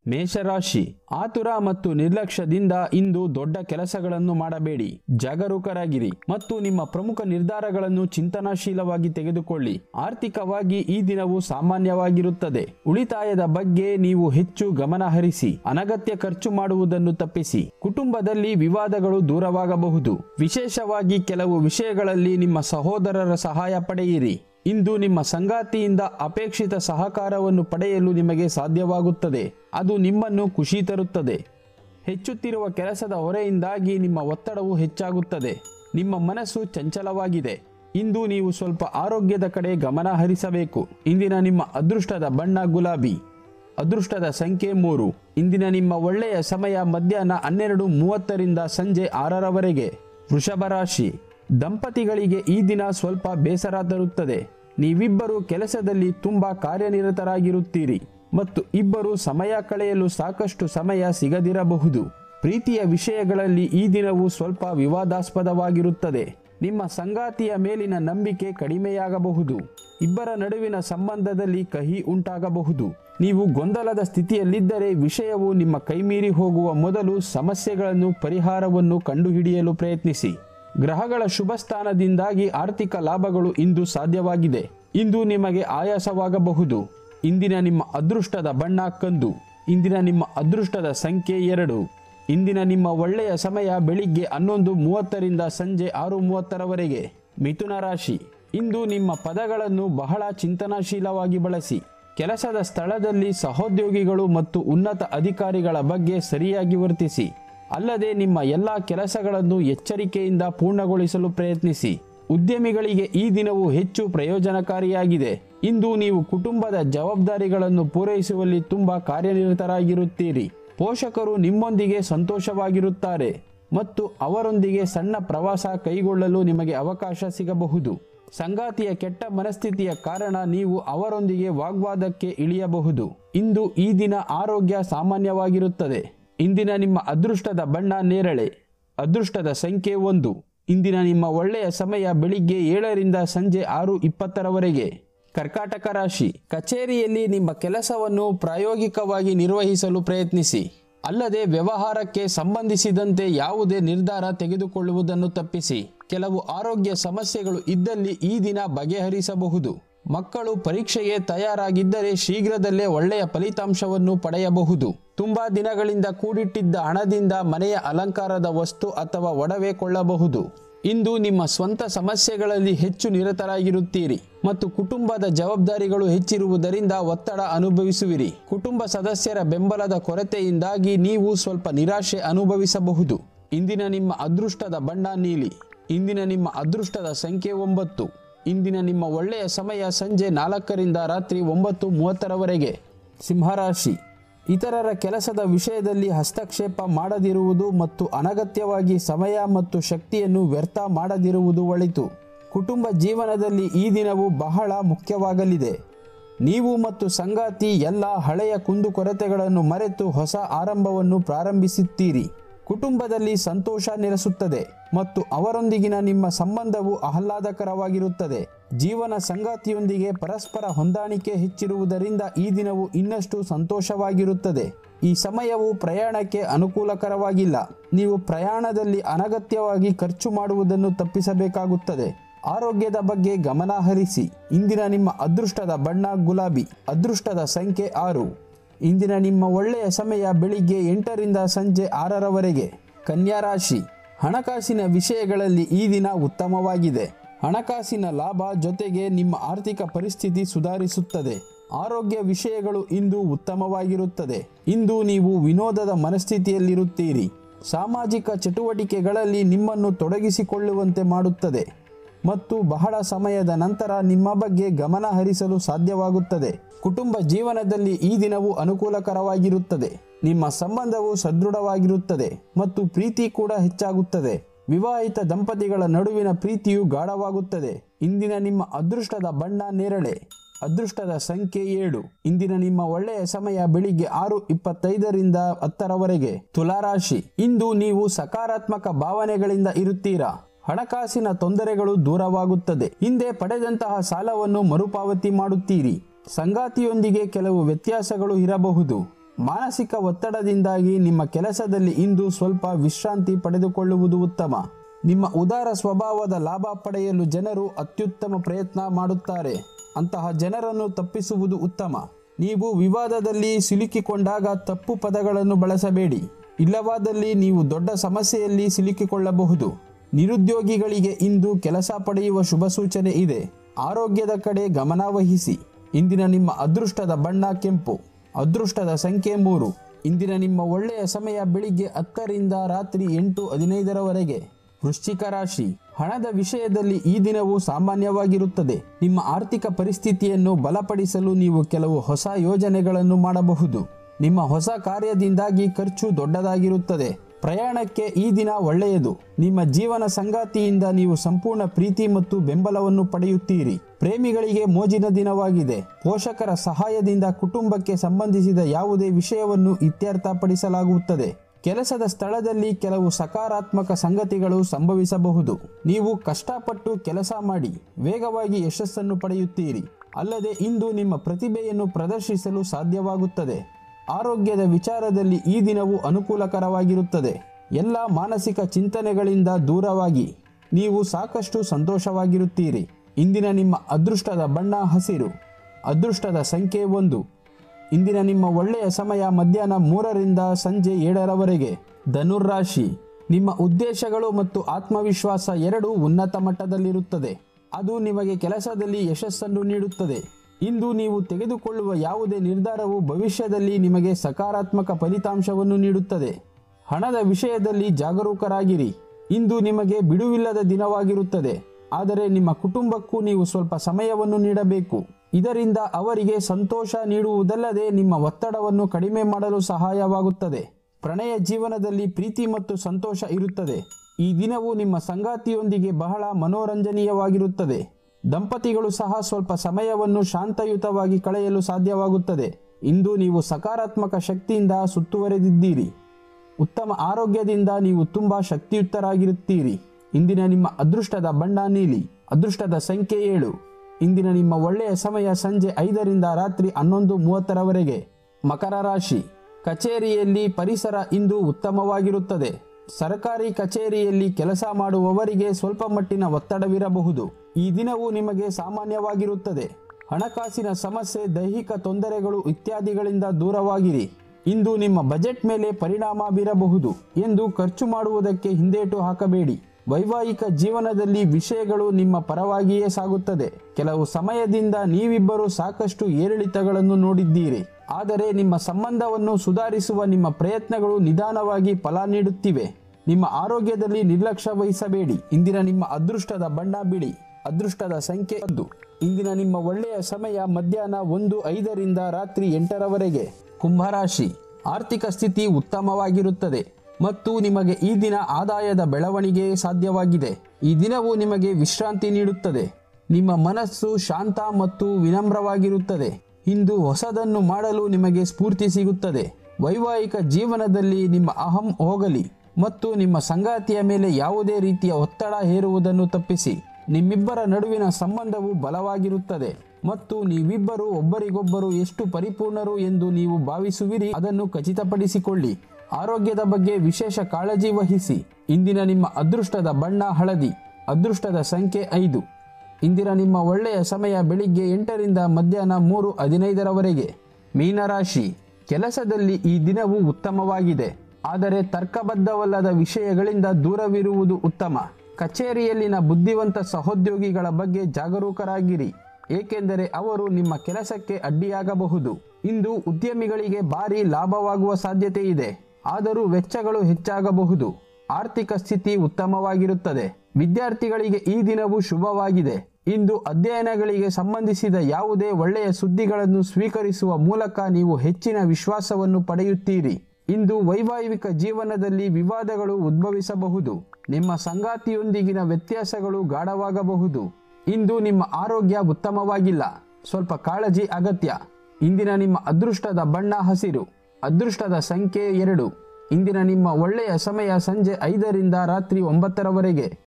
ಮೇಷರಾಶಿ ಆತುರ ಮತ್ತು ನಿರ್ಲಕ್ಷ್ಯದಿಂದ ಇಂದು ದೊಡ್ಡ ಕೆಲಸಗಳನ್ನು ಮಾಡಬೇಡಿ ಜಾಗರೂಕರಾಗಿರಿ ಮತ್ತು ನಿಮ್ಮ ಪ್ರಮುಖ ನಿರ್ಧಾರಗಳನ್ನು ಚಿಂತನಾಶೀಲವಾಗಿ ತೆಗೆದುಕೊಳ್ಳಿ ಆರ್ಥಿಕವಾಗಿ ಈ ದಿನವು ಸಾಮಾನ್ಯವಾಗಿರುತ್ತದೆ ಉಳಿತಾಯದ ಬಗ್ಗೆ ನೀವು ಹೆಚ್ಚು ಗಮನ ಹರಿಸಿ ಅನಗತ್ಯ ಖರ್ಚು ಮಾಡುವುದನ್ನು ತಪ್ಪಿಸಿ ಕುಟುಂಬದಲ್ಲಿ ವಿವಾದಗಳು ದೂರವಾಗಬಹುದು ವಿಶೇಷವಾಗಿ ಕೆಲವು ವಿಷಯಗಳಲ್ಲಿ ನಿಮ್ಮ ಸಹೋದರರ ಸಹಾಯ ಪಡೆಯಿರಿ ಇಂದು ನಿಮ್ಮ ಸಂಗಾತಿಯಿಂದ ಅಪೇಕ್ಷಿತ ಸಹಕಾರವನ್ನು ಪಡೆಯಲು ನಿಮಗೆ ಸಾಧ್ಯವಾಗುತ್ತದೆ ಅದು ನಿಮ್ಮನ್ನು ಖುಷಿ ತರುತ್ತದೆ ಹೆಚ್ಚುತ್ತಿರುವ ಕೆಲಸದ ಹೊರೆಯಿಂದಾಗಿ ನಿಮ್ಮ ಒತ್ತಡವು ಹೆಚ್ಚಾಗುತ್ತದೆ ನಿಮ್ಮ ಮನಸ್ಸು ಚಂಚಲವಾಗಿದೆ ಇಂದು ನೀವು ಸ್ವಲ್ಪ ಆರೋಗ್ಯದ ಕಡೆ ಗಮನ ಹರಿಸಬೇಕು ಇಂದಿನ ನಿಮ್ಮ ಅದೃಷ್ಟದ ಬಣ್ಣ ಗುಲಾಬಿ ಅದೃಷ್ಟದ ಸಂಖ್ಯೆ ಮೂರು ಇಂದಿನ ನಿಮ್ಮ ಒಳ್ಳೆಯ ಸಮಯ ಮಧ್ಯಾಹ್ನ ಹನ್ನೆರಡು ಮೂವತ್ತರಿಂದ ಸಂಜೆ ಆರರವರೆಗೆ ವೃಷಭ ರಾಶಿ ದಂಪತಿಗಳಿಗೆ ಈ ದಿನ ಸ್ವಲ್ಪ ಬೇಸರ ತರುತ್ತದೆ ನೀವಿಬ್ಬರು ಕೆಲಸದಲ್ಲಿ ತುಂಬಾ ಕಾರ್ಯನಿರತರಾಗಿರುತ್ತೀರಿ ಮತ್ತು ಇಬ್ಬರು ಸಮಯ ಕಳೆಯಲು ಸಾಕಷ್ಟು ಸಮಯ ಸಿಗದಿರಬಹುದು ಪ್ರೀತಿಯ ವಿಷಯಗಳಲ್ಲಿ ಈ ದಿನವು ಸ್ವಲ್ಪ ವಿವಾದಾಸ್ಪದವಾಗಿರುತ್ತದೆ ನಿಮ್ಮ ಸಂಗಾತಿಯ ಮೇಲಿನ ನಂಬಿಕೆ ಕಡಿಮೆಯಾಗಬಹುದು ಇಬ್ಬರ ನಡುವಿನ ಸಂಬಂಧದಲ್ಲಿ ಕಹಿ ಉಂಟಾಗಬಹುದು ನೀವು ಗೊಂದಲದ ಸ್ಥಿತಿಯಲ್ಲಿದ್ದರೆ ವಿಷಯವು ನಿಮ್ಮ ಕೈಮೀರಿ ಹೋಗುವ ಮೊದಲು ಸಮಸ್ಯೆಗಳನ್ನು ಪರಿಹಾರವನ್ನು ಕಂಡುಹಿಡಿಯಲು ಪ್ರಯತ್ನಿಸಿ ಗ್ರಹಗಳ ಶುಭ ಸ್ಥಾನದಿಂದಾಗಿ ಆರ್ಥಿಕ ಲಾಭಗಳು ಇಂದು ಸಾಧ್ಯವಾಗಿದೆ ಇಂದು ನಿಮಗೆ ಆಯಾಸವಾಗಬಹುದು ಇಂದಿನ ನಿಮ್ಮ ಅದೃಷ್ಟದ ಬಣ್ಣ ಕಂದು ಇಂದಿನ ನಿಮ್ಮ ಅದೃಷ್ಟದ ಸಂಖ್ಯೆ ಎರಡು ಇಂದಿನ ನಿಮ್ಮ ಒಳ್ಳೆಯ ಸಮಯ ಬೆಳಿಗ್ಗೆ ಹನ್ನೊಂದು ಮೂವತ್ತರಿಂದ ಸಂಜೆ ಆರು ಮೂವತ್ತರವರೆಗೆ ಮಿಥುನ ರಾಶಿ ಇಂದು ನಿಮ್ಮ ಪದಗಳನ್ನು ಬಹಳ ಚಿಂತನಾಶೀಲವಾಗಿ ಬಳಸಿ ಕೆಲಸದ ಸ್ಥಳದಲ್ಲಿ ಸಹೋದ್ಯೋಗಿಗಳು ಮತ್ತು ಉನ್ನತ ಅಧಿಕಾರಿಗಳ ಬಗ್ಗೆ ಸರಿಯಾಗಿ ವರ್ತಿಸಿ ಅಲ್ಲದೆ ನಿಮ್ಮ ಎಲ್ಲ ಕೆಲಸಗಳನ್ನು ಎಚ್ಚರಿಕೆಯಿಂದ ಪೂರ್ಣಗೊಳಿಸಲು ಪ್ರಯತ್ನಿಸಿ ಉದ್ಯಮಿಗಳಿಗೆ ಈ ದಿನವು ಹೆಚ್ಚು ಪ್ರಯೋಜನಕಾರಿಯಾಗಿದೆ ಇಂದು ನೀವು ಕುಟುಂಬದ ಜವಾಬ್ದಾರಿಗಳನ್ನು ಪೂರೈಸುವಲ್ಲಿ ತುಂಬಾ ಕಾರ್ಯನಿರತರಾಗಿರುತ್ತೀರಿ ಪೋಷಕರು ನಿಮ್ಮೊಂದಿಗೆ ಸಂತೋಷವಾಗಿರುತ್ತಾರೆ ಮತ್ತು ಅವರೊಂದಿಗೆ ಸಣ್ಣ ಪ್ರವಾಸ ಕೈಗೊಳ್ಳಲು ನಿಮಗೆ ಅವಕಾಶ ಸಿಗಬಹುದು ಸಂಗಾತಿಯ ಕೆಟ್ಟ ಮನಸ್ಥಿತಿಯ ಕಾರಣ ನೀವು ಅವರೊಂದಿಗೆ ವಾಗ್ವಾದಕ್ಕೆ ಇಳಿಯಬಹುದು ಇಂದು ಈ ದಿನ ಆರೋಗ್ಯ ಸಾಮಾನ್ಯವಾಗಿರುತ್ತದೆ ಇಂದಿನ ನಿಮ್ಮ ಅದೃಷ್ಟದ ಬಣ್ಣ ನೇರಳೆ ಅದೃಷ್ಟದ ಸಂಖ್ಯೆ ಒಂದು ಇಂದಿನ ನಿಮ್ಮ ಒಳ್ಳೆಯ ಸಮಯ ಬೆಳಿಗ್ಗೆ ಏಳರಿಂದ ಸಂಜೆ ಆರು ಇಪ್ಪತ್ತರವರೆಗೆ ಕರ್ಕಾಟಕ ರಾಶಿ ಕಚೇರಿಯಲ್ಲಿ ನಿಮ್ಮ ಕೆಲಸವನ್ನು ಪ್ರಾಯೋಗಿಕವಾಗಿ ನಿರ್ವಹಿಸಲು ಪ್ರಯತ್ನಿಸಿ ಅಲ್ಲದೆ ವ್ಯವಹಾರಕ್ಕೆ ಸಂಬಂಧಿಸಿದಂತೆ ಯಾವುದೇ ನಿರ್ಧಾರ ತೆಗೆದುಕೊಳ್ಳುವುದನ್ನು ತಪ್ಪಿಸಿ ಕೆಲವು ಆರೋಗ್ಯ ಸಮಸ್ಯೆಗಳು ಇದ್ದಲ್ಲಿ ಈ ದಿನ ಬಗೆಹರಿಸಬಹುದು ಮಕ್ಕಳು ಪರೀಕ್ಷೆಗೆ ತಯಾರಾಗಿದ್ದರೆ ಶೀಘ್ರದಲ್ಲೇ ಒಳ್ಳೆಯ ಫಲಿತಾಂಶವನ್ನು ಪಡೆಯಬಹುದು ತುಂಬಾ ದಿನಗಳಿಂದ ಕೂಡಿಟ್ಟಿದ್ದ ಹಣದಿಂದ ಮನೆಯ ಅಲಂಕಾರದ ವಸ್ತು ಅಥವಾ ಒಡವೆ ಕೊಳ್ಳಬಹುದು ಇಂದು ನಿಮ್ಮ ಸ್ವಂತ ಸಮಸ್ಯೆಗಳಲ್ಲಿ ಹೆಚ್ಚು ನಿರತರಾಗಿರುತ್ತೀರಿ ಮತ್ತು ಕುಟುಂಬದ ಜವಾಬ್ದಾರಿಗಳು ಹೆಚ್ಚಿರುವುದರಿಂದ ಒತ್ತಡ ಅನುಭವಿಸುವಿರಿ ಕುಟುಂಬ ಸದಸ್ಯರ ಬೆಂಬಲದ ಕೊರತೆಯಿಂದಾಗಿ ನೀವು ಸ್ವಲ್ಪ ನಿರಾಶೆ ಅನುಭವಿಸಬಹುದು ಇಂದಿನ ನಿಮ್ಮ ಅದೃಷ್ಟದ ಬಣ್ಣ ನೀಲಿ ಇಂದಿನ ನಿಮ್ಮ ಅದೃಷ್ಟದ ಸಂಖ್ಯೆ ಒಂಬತ್ತು ಇಂದಿನ ನಿಮ್ಮ ಒಳ್ಳೆಯ ಸಮಯ ಸಂಜೆ ನಾಲ್ಕರಿಂದ ರಾತ್ರಿ ಒಂಬತ್ತು ಮೂವತ್ತರವರೆಗೆ ಸಿಂಹರಾಶಿ ಇತರರ ಕೆಲಸದ ವಿಷಯದಲ್ಲಿ ಹಸ್ತಕ್ಷೇಪ ಮಾಡದಿರುವುದು ಮತ್ತು ಅನಗತ್ಯವಾಗಿ ಸಮಯ ಮತ್ತು ಶಕ್ತಿಯನ್ನು ವ್ಯರ್ಥ ಮಾಡದಿರುವುದು ಒಳಿತು ಕುಟುಂಬ ಜೀವನದಲ್ಲಿ ಈ ದಿನವು ಬಹಳ ಮುಖ್ಯವಾಗಲಿದೆ ನೀವು ಮತ್ತು ಸಂಗಾತಿ ಎಲ್ಲ ಹಳೆಯ ಕುಂದುಕೊರತೆಗಳನ್ನು ಮರೆತು ಹೊಸ ಆರಂಭವನ್ನು ಪ್ರಾರಂಭಿಸುತ್ತೀರಿ ಕುಟುಂಬದಲ್ಲಿ ಸಂತೋಷ ನೆಲೆಸುತ್ತದೆ ಮತ್ತು ಅವರೊಂದಿಗಿನ ನಿಮ್ಮ ಸಂಬಂಧವು ಆಹ್ಲಾದಕರವಾಗಿರುತ್ತದೆ ಜೀವನ ಸಂಗಾತಿಯೊಂದಿಗೆ ಪರಸ್ಪರ ಹೊಂದಾಣಿಕೆ ಹೆಚ್ಚಿರುವುದರಿಂದ ಈ ದಿನವು ಇನ್ನಷ್ಟು ಸಂತೋಷವಾಗಿರುತ್ತದೆ ಈ ಸಮಯವು ಪ್ರಯಾಣಕ್ಕೆ ಅನುಕೂಲಕರವಾಗಿಲ್ಲ ನೀವು ಪ್ರಯಾಣದಲ್ಲಿ ಅನಗತ್ಯವಾಗಿ ಖರ್ಚು ಮಾಡುವುದನ್ನು ತಪ್ಪಿಸಬೇಕಾಗುತ್ತದೆ ಆರೋಗ್ಯದ ಬಗ್ಗೆ ಗಮನ ಹರಿಸಿ ಇಂದಿನ ನಿಮ್ಮ ಅದೃಷ್ಟದ ಬಣ್ಣ ಗುಲಾಬಿ ಅದೃಷ್ಟದ ಸಂಖ್ಯೆ ಆರು ಇಂದಿನ ನಿಮ್ಮ ಒಳ್ಳೆಯ ಸಮಯ ಬೆಳಿಗ್ಗೆ ಎಂಟರಿಂದ ಸಂಜೆ ಆರರವರೆಗೆ ಕನ್ಯಾ ರಾಶಿ ಹಣಕಾಸಿನ ವಿಷಯಗಳಲ್ಲಿ ಈ ದಿನ ಉತ್ತಮವಾಗಿದೆ ಹಣಕಾಸಿನ ಲಾಭ ಜೊತೆಗೆ ನಿಮ್ಮ ಆರ್ಥಿಕ ಪರಿಸ್ಥಿತಿ ಸುಧಾರಿಸುತ್ತದೆ ಆರೋಗ್ಯ ವಿಷಯಗಳು ಇಂದು ಉತ್ತಮವಾಗಿರುತ್ತದೆ ಇಂದು ನೀವು ವಿನೋದದ ಮನಸ್ಥಿತಿಯಲ್ಲಿರುತ್ತೀರಿ ಸಾಮಾಜಿಕ ಚಟುವಟಿಕೆಗಳಲ್ಲಿ ನಿಮ್ಮನ್ನು ತೊಡಗಿಸಿಕೊಳ್ಳುವಂತೆ ಮಾಡುತ್ತದೆ ಮತ್ತು ಬಹಳ ಸಮಯದ ನಂತರ ನಿಮ್ಮ ಬಗ್ಗೆ ಗಮನ ಹರಿಸಲು ಸಾಧ್ಯವಾಗುತ್ತದೆ ಕುಟುಂಬ ಜೀವನದಲ್ಲಿ ಈ ದಿನವು ಅನುಕೂಲಕರವಾಗಿರುತ್ತದೆ ನಿಮ್ಮ ಸಂಬಂಧವು ಸದೃಢವಾಗಿರುತ್ತದೆ ಮತ್ತು ಪ್ರೀತಿ ಕೂಡ ಹೆಚ್ಚಾಗುತ್ತದೆ ವಿವಾಹಿತ ದಂಪತಿಗಳ ನಡುವಿನ ಪ್ರೀತಿಯು ಗಾಢವಾಗುತ್ತದೆ ಇಂದಿನ ನಿಮ್ಮ ಅದೃಷ್ಟದ ಬಣ್ಣ ನೇರಳೆ ಅದೃಷ್ಟದ ಸಂಖ್ಯೆ ಏಳು ಇಂದಿನ ನಿಮ್ಮ ಒಳ್ಳೆಯ ಸಮಯ ಬೆಳಿಗ್ಗೆ ಆರು ಇಪ್ಪತ್ತೈದರಿಂದ ಹತ್ತರವರೆಗೆ ತುಲಾರಾಶಿ ಇಂದು ನೀವು ಸಕಾರಾತ್ಮಕ ಭಾವನೆಗಳಿಂದ ಇರುತ್ತೀರಾ ಹಣಕಾಸಿನ ತೊಂದರೆಗಳು ದೂರವಾಗುತ್ತದೆ ಹಿಂದೆ ಪಡೆದಂತಹ ಸಾಲವನ್ನು ಮರುಪಾವತಿ ಮಾಡುತ್ತೀರಿ ಸಂಗಾತಿಯೊಂದಿಗೆ ಕೆಲವು ವ್ಯತ್ಯಾಸಗಳು ಇರಬಹುದು ಮಾನಸಿಕ ಒತ್ತಡದಿಂದಾಗಿ ನಿಮ್ಮ ಕೆಲಸದಲ್ಲಿ ಇಂದು ಸ್ವಲ್ಪ ವಿಶ್ರಾಂತಿ ಪಡೆದುಕೊಳ್ಳುವುದು ಉತ್ತಮ ನಿಮ್ಮ ಉದಾರ ಸ್ವಭಾವದ ಲಾಭ ಪಡೆಯಲು ಜನರು ಅತ್ಯುತ್ತಮ ಪ್ರಯತ್ನ ಮಾಡುತ್ತಾರೆ ಅಂತಹ ಜನರನ್ನು ತಪ್ಪಿಸುವುದು ಉತ್ತಮ ನೀವು ವಿವಾದದಲ್ಲಿ ಸಿಲುಕಿಕೊಂಡಾಗ ತಪ್ಪು ಪದಗಳನ್ನು ಬಳಸಬೇಡಿ ಇಲ್ಲವಾದಲ್ಲಿ ನೀವು ದೊಡ್ಡ ಸಮಸ್ಯೆಯಲ್ಲಿ ಸಿಲುಕಿಕೊಳ್ಳಬಹುದು ನಿರುದ್ಯೋಗಿಗಳಿಗೆ ಇಂದು ಕೆಲಸ ಪಡೆಯುವ ಶುಭ ಸೂಚನೆ ಇದೆ ಆರೋಗ್ಯದ ಕಡೆ ಗಮನ ವಹಿಸಿ ಇಂದಿನ ನಿಮ್ಮ ಅದೃಷ್ಟದ ಬಣ್ಣ ಕೆಂಪು ಅದೃಷ್ಟದ ಸಂಖ್ಯೆ ಮೂರು ಇಂದಿನ ನಿಮ್ಮ ಒಳ್ಳೆಯ ಸಮಯ ಬೆಳಿಗ್ಗೆ ಹತ್ತರಿಂದ ರಾತ್ರಿ ಎಂಟು ಹದಿನೈದರವರೆಗೆ ವೃಶ್ಚಿಕ ರಾಶಿ ಹಣದ ವಿಷಯದಲ್ಲಿ ಈ ದಿನವು ಸಾಮಾನ್ಯವಾಗಿರುತ್ತದೆ ನಿಮ್ಮ ಆರ್ಥಿಕ ಪರಿಸ್ಥಿತಿಯನ್ನು ಬಲಪಡಿಸಲು ನೀವು ಕೆಲವು ಹೊಸ ಯೋಜನೆಗಳನ್ನು ಮಾಡಬಹುದು ನಿಮ್ಮ ಹೊಸ ಕಾರ್ಯದಿಂದಾಗಿ ಖರ್ಚು ದೊಡ್ಡದಾಗಿರುತ್ತದೆ ಪ್ರಯಾಣಕ್ಕೆ ಈ ದಿನ ಒಳ್ಳೆಯದು ನಿಮ್ಮ ಜೀವನ ಸಂಗಾತಿಯಿಂದ ನೀವು ಸಂಪೂರ್ಣ ಪ್ರೀತಿ ಮತ್ತು ಬೆಂಬಲವನ್ನು ಪಡೆಯುತ್ತೀರಿ ಪ್ರೇಮಿಗಳಿಗೆ ಮೋಜಿನ ದಿನವಾಗಿದೆ ಪೋಷಕರ ಸಹಾಯದಿಂದ ಕುಟುಂಬಕ್ಕೆ ಸಂಬಂಧಿಸಿದ ಯಾವುದೇ ವಿಷಯವನ್ನು ಇತ್ಯರ್ಥಪಡಿಸಲಾಗುತ್ತದೆ ಕೆಲಸದ ಸ್ಥಳದಲ್ಲಿ ಕೆಲವು ಸಕಾರಾತ್ಮಕ ಸಂಗತಿಗಳು ಸಂಭವಿಸಬಹುದು ನೀವು ಕಷ್ಟಪಟ್ಟು ಕೆಲಸ ಮಾಡಿ ವೇಗವಾಗಿ ಯಶಸ್ಸನ್ನು ಪಡೆಯುತ್ತೀರಿ ಅಲ್ಲದೆ ಇಂದು ನಿಮ್ಮ ಪ್ರತಿಭೆಯನ್ನು ಪ್ರದರ್ಶಿಸಲು ಸಾಧ್ಯವಾಗುತ್ತದೆ ಆರೋಗ್ಯದ ವಿಚಾರದಲ್ಲಿ ಈ ದಿನವು ಅನುಕೂಲಕರವಾಗಿರುತ್ತದೆ ಎಲ್ಲ ಮಾನಸಿಕ ಚಿಂತನೆಗಳಿಂದ ದೂರವಾಗಿ ನೀವು ಸಾಕಷ್ಟು ಸಂತೋಷವಾಗಿರುತ್ತೀರಿ ಇಂದಿನ ನಿಮ್ಮ ಅದೃಷ್ಟದ ಬಣ್ಣ ಹಸಿರು ಅದೃಷ್ಟದ ಸಂಖ್ಯೆ ಒಂದು ಇಂದಿನ ನಿಮ್ಮ ಒಳ್ಳೆಯ ಸಮಯ ಮಧ್ಯಾಹ್ನ ಮೂರರಿಂದ ಸಂಜೆ ಏಳರವರೆಗೆ ಧನುರ್ರಾಶಿ ನಿಮ್ಮ ಉದ್ದೇಶಗಳು ಮತ್ತು ಆತ್ಮವಿಶ್ವಾಸ ಎರಡೂ ಉನ್ನತ ಮಟ್ಟದಲ್ಲಿರುತ್ತದೆ ಅದು ನಿಮಗೆ ಕೆಲಸದಲ್ಲಿ ಯಶಸ್ಸನ್ನು ನೀಡುತ್ತದೆ ಇಂದು ನೀವು ತೆಗೆದುಕೊಳ್ಳುವ ಯಾವುದೇ ನಿರ್ಧಾರವು ಭವಿಷ್ಯದಲ್ಲಿ ನಿಮಗೆ ಸಕಾರಾತ್ಮಕ ಫಲಿತಾಂಶವನ್ನು ನೀಡುತ್ತದೆ ಹಣದ ವಿಷಯದಲ್ಲಿ ಜಾಗರೂಕರಾಗಿರಿ ಇಂದು ನಿಮಗೆ ಬಿಡುವಿಲ್ಲದ ದಿನವಾಗಿರುತ್ತದೆ ಆದರೆ ನಿಮ್ಮ ಕುಟುಂಬಕ್ಕೂ ನೀವು ಸ್ವಲ್ಪ ಸಮಯವನ್ನು ನೀಡಬೇಕು ಇದರಿಂದ ಅವರಿಗೆ ಸಂತೋಷ ನೀಡುವುದಲ್ಲದೆ ನಿಮ್ಮ ಒತ್ತಡವನ್ನು ಕಡಿಮೆ ಮಾಡಲು ಸಹಾಯವಾಗುತ್ತದೆ ಪ್ರಣಯ ಜೀವನದಲ್ಲಿ ಪ್ರೀತಿ ಮತ್ತು ಸಂತೋಷ ಇರುತ್ತದೆ ಈ ದಿನವು ನಿಮ್ಮ ಸಂಗಾತಿಯೊಂದಿಗೆ ಬಹಳ ಮನೋರಂಜನೀಯವಾಗಿರುತ್ತದೆ ದಂಪತಿಗಳು ಸಹ ಸ್ವಲ್ಪ ಸಮಯವನ್ನು ಶಾಂತಯುತವಾಗಿ ಕಳೆಯಲು ಸಾಧ್ಯವಾಗುತ್ತದೆ ಇಂದು ನೀವು ಸಕಾರಾತ್ಮಕ ಶಕ್ತಿಯಿಂದ ಸುತ್ತುವರೆದಿದ್ದೀರಿ ಉತ್ತಮ ಆರೋಗ್ಯದಿಂದ ನೀವು ತುಂಬಾ ಶಕ್ತಿಯುತರಾಗಿರುತ್ತೀರಿ ಇಂದಿನ ನಿಮ್ಮ ಅದೃಷ್ಟದ ಬಣ್ಣ ನೀಲಿ ಅದೃಷ್ಟದ ಸಂಖ್ಯೆ ಏಳು ಇಂದಿನ ನಿಮ್ಮ ಒಳ್ಳೆಯ ಸಮಯ ಸಂಜೆ ಐದರಿಂದ ರಾತ್ರಿ ಹನ್ನೊಂದು ಮೂವತ್ತರವರೆಗೆ ಮಕರ ರಾಶಿ ಕಚೇರಿಯಲ್ಲಿ ಪರಿಸರ ಇಂದು ಉತ್ತಮವಾಗಿರುತ್ತದೆ ಸರ್ಕಾರಿ ಕಚೇರಿಯಲ್ಲಿ ಕೆಲಸ ಮಾಡುವವರಿಗೆ ಸ್ವಲ್ಪ ಮಟ್ಟಿನ ಒತ್ತಡವಿರಬಹುದು ಈ ದಿನವು ನಿಮಗೆ ಸಾಮಾನ್ಯವಾಗಿರುತ್ತದೆ ಹಣಕಾಸಿನ ಸಮಸ್ಯೆ ದೈಹಿಕ ತೊಂದರೆಗಳು ಇತ್ಯಾದಿಗಳಿಂದ ದೂರವಾಗಿರಿ ಇಂದು ನಿಮ್ಮ ಬಜೆಟ್ ಮೇಲೆ ಪರಿಣಾಮ ಬೀರಬಹುದು ಎಂದು ಖರ್ಚು ಮಾಡುವುದಕ್ಕೆ ಹಿಂದೇಟು ಹಾಕಬೇಡಿ ವೈವಾಹಿಕ ಜೀವನದಲ್ಲಿ ವಿಷಯಗಳು ನಿಮ್ಮ ಪರವಾಗಿಯೇ ಸಾಗುತ್ತದೆ ಕೆಲವು ಸಮಯದಿಂದ ನೀವಿಬ್ಬರು ಸಾಕಷ್ಟು ಏರಿಳಿತಗಳನ್ನು ನೋಡಿದ್ದೀರಿ ಆದರೆ ನಿಮ್ಮ ಸಂಬಂಧವನ್ನು ಸುಧಾರಿಸುವ ನಿಮ್ಮ ಪ್ರಯತ್ನಗಳು ನಿಧಾನವಾಗಿ ಫಲ ನೀಡುತ್ತಿವೆ ನಿಮ್ಮ ಆರೋಗ್ಯದಲ್ಲಿ ನಿರ್ಲಕ್ಷ್ಯ ವಹಿಸಬೇಡಿ ಇಂದಿನ ನಿಮ್ಮ ಅದೃಷ್ಟದ ಬಣ್ಣ ಬಿಳಿ ಅದೃಷ್ಟದ ಸಂಖ್ಯೆ ಒಂದು ಇಂದಿನ ನಿಮ್ಮ ಒಳ್ಳೆಯ ಸಮಯ ಮಧ್ಯಾಹ್ನ ಒಂದು ಐದರಿಂದ ರಾತ್ರಿ ಎಂಟರವರೆಗೆ ಕುಂಭರಾಶಿ ಆರ್ಥಿಕ ಸ್ಥಿತಿ ಉತ್ತಮವಾಗಿರುತ್ತದೆ ಮತ್ತು ನಿಮಗೆ ಈ ದಿನ ಆದಾಯದ ಬೆಳವಣಿಗೆ ಸಾಧ್ಯವಾಗಿದೆ ಈ ದಿನವು ನಿಮಗೆ ವಿಶ್ರಾಂತಿ ನೀಡುತ್ತದೆ ನಿಮ್ಮ ಮನಸ್ಸು ಶಾಂತ ಮತ್ತು ವಿನಮ್ರವಾಗಿರುತ್ತದೆ ಇಂದು ಹೊಸದನ್ನು ಮಾಡಲು ನಿಮಗೆ ಸ್ಫೂರ್ತಿ ಸಿಗುತ್ತದೆ ವೈವಾಹಿಕ ಜೀವನದಲ್ಲಿ ನಿಮ್ಮ ಅಹಂ ಹೋಗಲಿ ಮತ್ತು ನಿಮ್ಮ ಸಂಗಾತಿಯ ಮೇಲೆ ಯಾವುದೇ ರೀತಿಯ ಒತ್ತಡ ಹೇರುವುದನ್ನು ತಪ್ಪಿಸಿ ನಿಮ್ಮಿಬ್ಬರ ನಡುವಿನ ಸಂಬಂಧವು ಬಲವಾಗಿರುತ್ತದೆ ಮತ್ತು ನೀವಿಬ್ಬರು ಒಬ್ಬರಿಗೊಬ್ಬರು ಎಷ್ಟು ಪರಿಪೂರ್ಣರು ಎಂದು ನೀವು ಭಾವಿಸುವಿರಿ ಅದನ್ನು ಖಚಿತಪಡಿಸಿಕೊಳ್ಳಿ ಆರೋಗ್ಯದ ಬಗ್ಗೆ ವಿಶೇಷ ಕಾಳಜಿ ವಹಿಸಿ ಇಂದಿನ ನಿಮ್ಮ ಅದೃಷ್ಟದ ಬಣ್ಣ ಹಳದಿ ಅದೃಷ್ಟದ ಸಂಖ್ಯೆ ಐದು ಇಂದಿನ ನಿಮ್ಮ ಒಳ್ಳೆಯ ಸಮಯ ಬೆಳಿಗ್ಗೆ ಎಂಟರಿಂದ ಮಧ್ಯಾಹ್ನ ಮೂರು ಹದಿನೈದರವರೆಗೆ ಮೀನರಾಶಿ ಕೆಲಸದಲ್ಲಿ ಈ ದಿನವು ಉತ್ತಮವಾಗಿದೆ ಆದರೆ ತರ್ಕಬದ್ಧವಲ್ಲದ ವಿಷಯಗಳಿಂದ ದೂರವಿರುವುದು ಉತ್ತಮ ಕಚೇರಿಯಲ್ಲಿನ ಬುದ್ಧಿವಂತ ಸಹೋದ್ಯೋಗಿಗಳ ಬಗ್ಗೆ ಜಾಗರೂಕರಾಗಿರಿ ಏಕೆಂದರೆ ಅವರು ನಿಮ್ಮ ಕೆಲಸಕ್ಕೆ ಅಡ್ಡಿಯಾಗಬಹುದು ಇಂದು ಉದ್ಯಮಿಗಳಿಗೆ ಭಾರಿ ಲಾಭವಾಗುವ ಸಾಧ್ಯತೆ ಇದೆ ಆದರೂ ವೆಚ್ಚಗಳು ಹೆಚ್ಚಾಗಬಹುದು ಆರ್ಥಿಕ ಸ್ಥಿತಿ ಉತ್ತಮವಾಗಿರುತ್ತದೆ ವಿದ್ಯಾರ್ಥಿಗಳಿಗೆ ಈ ದಿನವು ಶುಭವಾಗಿದೆ ಇಂದು ಅಧ್ಯಯನಗಳಿಗೆ ಸಂಬಂಧಿಸಿದ ಯಾವುದೇ ಒಳ್ಳೆಯ ಸುದ್ದಿಗಳನ್ನು ಸ್ವೀಕರಿಸುವ ಮೂಲಕ ನೀವು ಹೆಚ್ಚಿನ ವಿಶ್ವಾಸವನ್ನು ಪಡೆಯುತ್ತೀರಿ ಇಂದು ವೈವಾಹಿಕ ಜೀವನದಲ್ಲಿ ವಿವಾದಗಳು ಉದ್ಭವಿಸಬಹುದು ನಿಮ್ಮ ಸಂಗಾತಿಯೊಂದಿಗಿನ ವ್ಯತ್ಯಾಸಗಳು ಗಾಢವಾಗಬಹುದು ಇಂದು ನಿಮ್ಮ ಆರೋಗ್ಯ ಉತ್ತಮವಾಗಿಲ್ಲ ಸ್ವಲ್ಪ ಕಾಳಜಿ ಅಗತ್ಯ ಇಂದಿನ ನಿಮ್ಮ ಅದೃಷ್ಟದ ಬಣ್ಣ ಹಸಿರು ಅದೃಷ್ಟದ ಸಂಖ್ಯೆ ಎರಡು ಇಂದಿನ ನಿಮ್ಮ ಒಳ್ಳೆಯ ಸಮಯ ಸಂಜೆ ಐದರಿಂದ ರಾತ್ರಿ ಒಂಬತ್ತರವರೆಗೆ